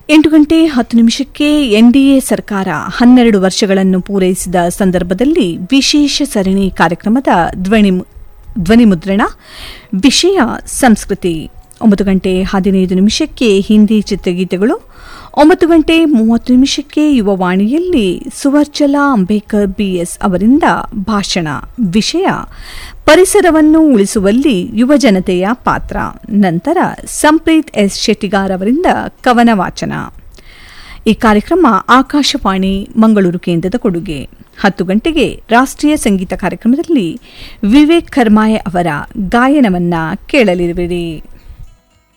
ಎಂಟು ಗಂಟೆ ಹತ್ತು ನಿಮಿಷಕ್ಕೆ ಎನ್ಡಿಎ ಸರ್ಕಾರ ಹನ್ನೆರಡು ವರ್ಷಗಳನ್ನು ಪೂರೈಸಿದ ಸಂದರ್ಭದಲ್ಲಿ ವಿಶೇಷ ಸರಣಿ ಕಾರ್ಯಕ್ರಮದ ಧ್ವನಿ ಧ್ವನಿ ಮುದ್ರಣ ವಿಷಯ ಸಂಸ್ಕೃತಿ ಒಂಬತ್ತು ಗಂಟೆ ಹದಿನೈದು ನಿಮಿಷಕ್ಕೆ ಹಿಂದಿ ಚಿತ್ರಗೀತೆಗಳು ಒಂಬತ್ತು ಗಂಟೆ ಮೂವತ್ತು ನಿಮಿಷಕ್ಕೆ ಯುವವಾಣಿಯಲ್ಲಿ ಸುವರ್ಚಲಾ ಅಂಬೇಕರ್ ಬಿಎಸ್ ಅವರಿಂದ ಭಾಷಣ ವಿಷಯ ಪರಿಸರವನ್ನು ಉಳಿಸುವಲ್ಲಿ ಯುವ ಜನತೆಯ ಪಾತ್ರ ನಂತರ ಸಂಪ್ರೀತ್ ಎಸ್ ಶೆಟ್ಟಿಗಾರ್ ಅವರಿಂದ ಕವನ ವಾಚನ ಈ ಕಾರ್ಯಕ್ರಮ ಆಕಾಶವಾಣಿ ಮಂಗಳೂರು ಕೇಂದ್ರದ ಕೊಡುಗೆ ಹತ್ತು ಗಂಟೆಗೆ ರಾಷ್ಟ್ರೀಯ ಸಂಗೀತ ಕಾರ್ಯಕ್ರಮದಲ್ಲಿ ವಿವೇಕ್ ಖರ್ಮಾಯ್ ಅವರ ಗಾಯನವನ್ನ ಕೇಳಲಿರುವಿರಿ